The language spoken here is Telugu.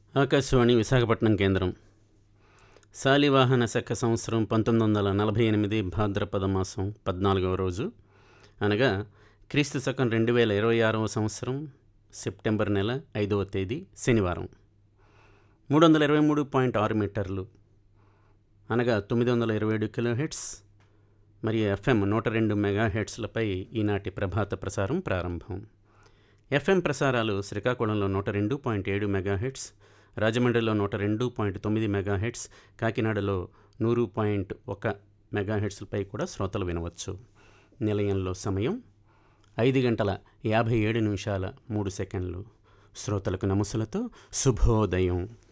ఆకాశవాణి విశాఖపట్నం కేంద్రం శాలివాహన శక సంవత్సరం పంతొమ్మిది వందల నలభై ఎనిమిది భాద్రపద మాసం పద్నాలుగవ రోజు అనగా క్రీస్తు శకం రెండు వేల ఇరవై ఆరవ సంవత్సరం సెప్టెంబర్ నెల ఐదవ తేదీ శనివారం మూడు వందల ఇరవై మూడు పాయింట్ ఆరు మీటర్లు అనగా తొమ్మిది వందల ఇరవై ఏడు కిలో హెడ్స్ మరియు ఎఫ్ఎం నూట రెండు మెగా హెడ్స్లపై ఈనాటి ప్రభాత ప్రసారం ప్రారంభం ఎఫ్ఎం ప్రసారాలు శ్రీకాకుళంలో నూట రెండు పాయింట్ ఏడు మెగాహెట్స్ రాజమండ్రిలో నూట రెండు పాయింట్ తొమ్మిది మెగాహెట్స్ కాకినాడలో నూరు పాయింట్ ఒక మెగాహెట్స్లపై కూడా శ్రోతలు వినవచ్చు నిలయంలో సమయం ఐదు గంటల యాభై ఏడు నిమిషాల మూడు సెకండ్లు శ్రోతలకు నమస్సులతో శుభోదయం